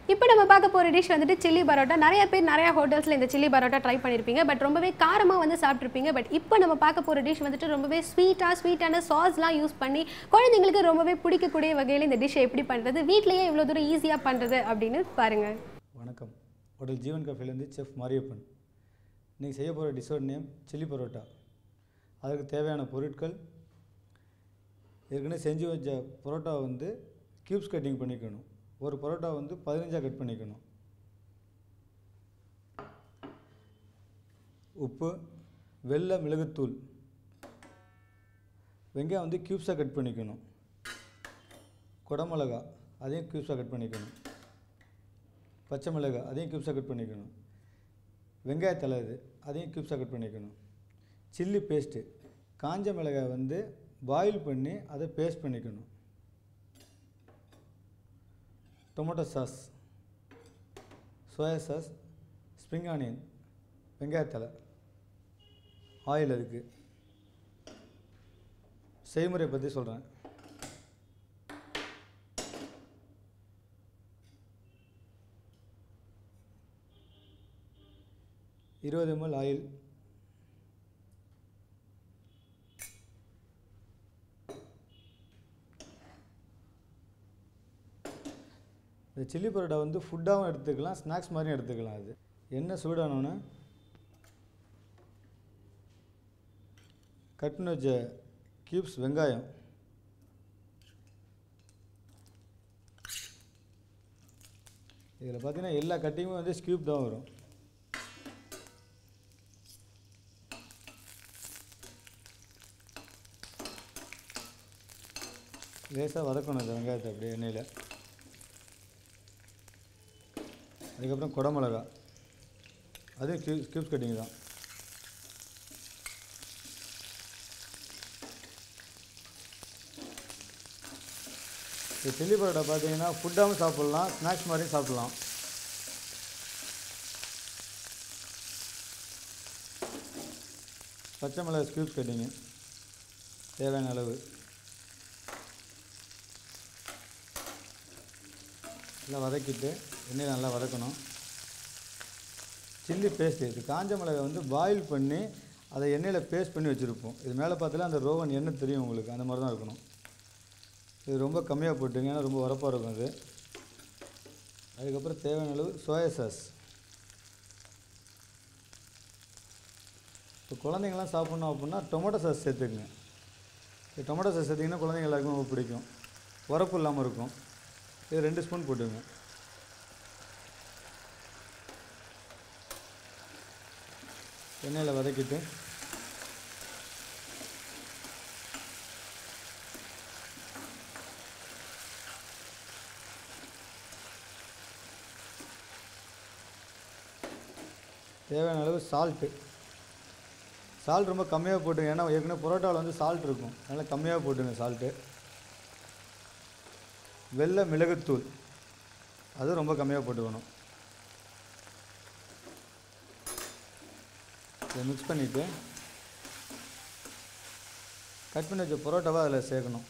இப்போ நம்ம பார்க்க போகிற டிஷ் வந்துட்டு சில்லி பரோட்டா நிறைய பேர் நிறைய ஹோட்டல்ஸில் இந்த சில்லி பரோட்டா ட்ரை பண்ணியிருப்பீங்க பட் ரொம்பவே காரமாக வந்து சாப்பிட்ருப்பீங்க பட் இப்போ நம்ம பார்க்க போகிற டிஷ் வந்துட்டு ரொம்பவே ஸ்வீட்டாக ஸ்வீட்டான சாஸ்லாம் யூஸ் பண்ணி குழந்தைங்களுக்கு ரொம்பவே பிடிக்கக்கூடிய வகையில் இந்த டிஷ்ஷை எப்படி பண்ணுறது வீட்லேயே இவ்வளோ தூரம் ஈஸியாக பண்ணுறது அப்படின்னு பாருங்கள் வணக்கம் ஹோட்டல் ஜீவன் கஃபேலேருந்து செஃப் மாரியப்பன் இன்றைக்கி செய்ய போகிற டிஷோட நேம் சில்லி பரோட்டா அதுக்கு தேவையான பொருட்கள் ஏற்கனவே செஞ்சு வச்ச பரோட்டா வந்து க்யூப்ஸ் கட்டிங் பண்ணிக்கணும் ஒரு பரோட்டா வந்து பதினஞ்சாக கட் பண்ணிக்கணும் உப்பு வெள்ளை மிளகுத்தூள் வெங்காயம் வந்து க்யூப்ஸாக கட் பண்ணிக்கணும் குடமிளகா அதையும் க்யூப்ஸாக கட் பண்ணிக்கணும் பச்சை மிளகாய் அதையும் க்யூப்ஸாக கட் பண்ணிக்கணும் வெங்காயத்தலை இது அதையும் க்யூப்ஸாக கட் பண்ணிக்கணும் சில்லி பேஸ்ட்டு காஞ்ச மிளகாய் வந்து பாயில் பண்ணி அதை பேஸ்ட் பண்ணிக்கணும் tomato sauce soya sauce spring onion வெங்காயத்தலை ஆயில் அதுக்கு செய்முறை பற்றி சொல்கிறேன் இருபது எம்எல் ஆயில் இந்த சில்லி பரோட்டா வந்து ஃபுட்டாகவும் எடுத்துக்கலாம் ஸ்நாக்ஸ் மாதிரியும் எடுத்துக்கலாம் அது எண்ணெய் சூடானோன்னு கட் பண்ணி வச்ச க்யூப்ஸ் வெங்காயம் இதில் பார்த்தீங்கன்னா எல்லா கட்டிங்குமே வந்து ஸ்கியூப் தான் வரும் லேசாக வதக்கணும் இந்த வெங்காயத்தை அப்படியே எண்ணெயில் அதுக்கப்புறம் குடமிளகா அதுவும் கியூ கியூப்ஸ் கட்டிங் தான் இந்த சில்லி பரோட்டா பார்த்தீங்கன்னா ஃபுட்டாகவும் சாப்பிட்லாம் ஸ்நாக்ஸ் மாதிரியும் சாப்பிட்லாம் பச்சை மிளகாய் ஸ்கியூப்ஸ் கட்டிங்க தேவையான அளவு நல்லா வதக்கிட்டு எண்ணெயில் நல்லா வதக்கணும் சில்லி பேஸ்ட்டு இது காஞ்ச மிளகாய் வந்து பாயில் பண்ணி அதை எண்ணெயில் பேஸ்ட் பண்ணி வச்சுருப்போம் இது மேலே பார்த்தாலே அந்த ரோவன் எண்ணெய் தெரியும் உங்களுக்கு அந்த மாதிரி தான் இருக்கணும் இது ரொம்ப கம்மியாக போட்டுங்க ஏன்னா ரொம்ப உரப்பாக இருக்கும் அது அதுக்கப்புறம் தேவையான அளவு சோயா சாஸ் இப்போ குழந்தைங்களாம் சாப்பிட்ணும் அப்படின்னா டொமேட்டோ சாஸ் சேர்த்துக்குங்க இது டொமேட்டோ சாஸ் சேர்த்திங்கன்னா குழந்தைங்க எல்லாருக்கும் ரொம்ப பிடிக்கும் உரப்பு இல்லாமல் இருக்கும் இது ரெண்டு ஸ்பூன் போட்டுங்க எண்ணெயில் வதக்கிட்டு தேவையான அளவு சால்ட்டு சால்ட் ரொம்ப கம்மியாக போட்டுங்க ஏன்னா ஏற்கனவே புரோட்டாவில் வந்து சால்ட் இருக்கும் அதனால் கம்மியாக போட்டுங்க சால்ட்டு வெள்ளை மிளகுத்தூள் அது ரொம்ப கம்மியாக போட்டுக்கணும் இதை மிக்ஸ் பண்ணிவிட்டு கட் பண்ணி வச்ச பரோட்டாவை அதில் சேர்க்கணும்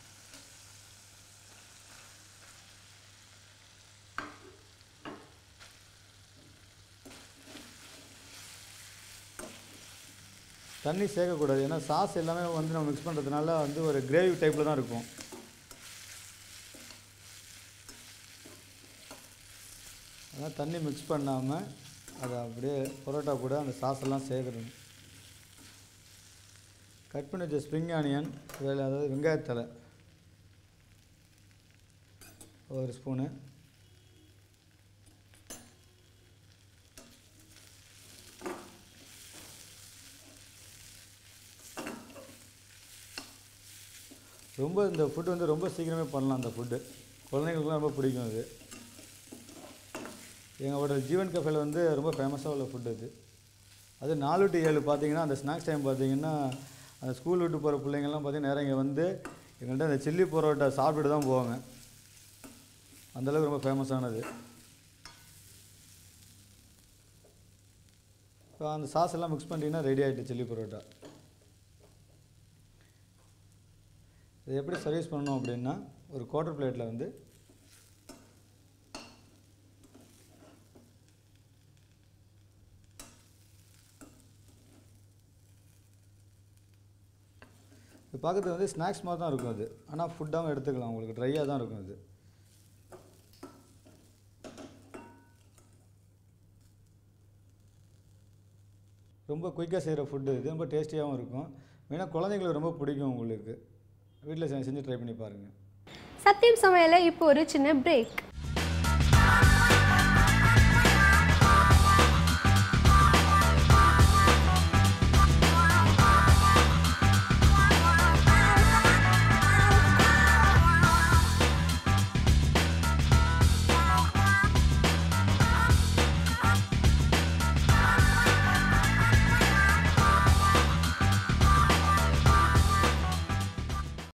தண்ணி சேர்க்கக்கூடாது ஏன்னா சாஸ் எல்லாமே வந்து நம்ம மிக்ஸ் பண்ணுறதுனால வந்து ஒரு கிரேவி டைப்பில் தான் இருக்கும் அதனால் தண்ணி மிக்ஸ் பண்ணாமல் அதை அப்படியே பரோட்டா கூட அந்த சாஸ் எல்லாம் சேர்க்கணும் கட் பண்ணி வச்ச ஸ்ப்ரிங் ஆனியன் வேலை அதாவது வெங்காயத்தலை ஒரு ஸ்பூனு ரொம்ப இந்த ஃபுட்டு வந்து ரொம்ப சீக்கிரமே பண்ணலாம் அந்த ஃபுட்டு குழந்தைங்களுக்குலாம் ரொம்ப பிடிக்கும் இது எங்களோட ஜீவன் கஃபேல வந்து ரொம்ப ஃபேமஸாக உள்ள ஃபுட் இது அது நாலு டு ஏழு பார்த்தீங்கன்னா அந்த ஸ்நாக்ஸ் டைம் பார்த்தீங்கன்னா அந்த ஸ்கூல் விட்டு போகிற பிள்ளைங்கள்லாம் பார்த்தீங்கன்னா நேரம் இங்கே வந்து எங்கள்கிட்ட அந்த சில்லி பரோட்டா சாப்பிட்டுட்டு தான் போவாங்க அந்தளவுக்கு ரொம்ப ஃபேமஸானது இப்போ அந்த சாஸ் எல்லாம் மிக்ஸ் பண்ணிட்டீங்கன்னா ரெடி ஆகிட்டு சில்லி பரோட்டா இது எப்படி சர்வீஸ் பண்ணணும் அப்படின்னா ஒரு குவார்ட்டர் பிளேட்டில் வந்து இது பார்க்கறது வந்து ஸ்நாக்ஸ் மாதிரி தான் இருக்கும் அது ஆனால் ஃபுட்டாகவும் எடுத்துக்கலாம் உங்களுக்கு ட்ரையாக தான் இருக்கும் அது ரொம்ப குயிக்காக செய்கிற ஃபுட்டு இது ரொம்ப டேஸ்டியாகவும் இருக்கும் மெயினாக குழந்தைங்களுக்கு ரொம்ப பிடிக்கும் உங்களுக்கு வீட்டில் செஞ்சு ட்ரை பண்ணி பாருங்கள் சத்தியம் சமையலில் இப்போ ஒரு சின்ன பிரேக்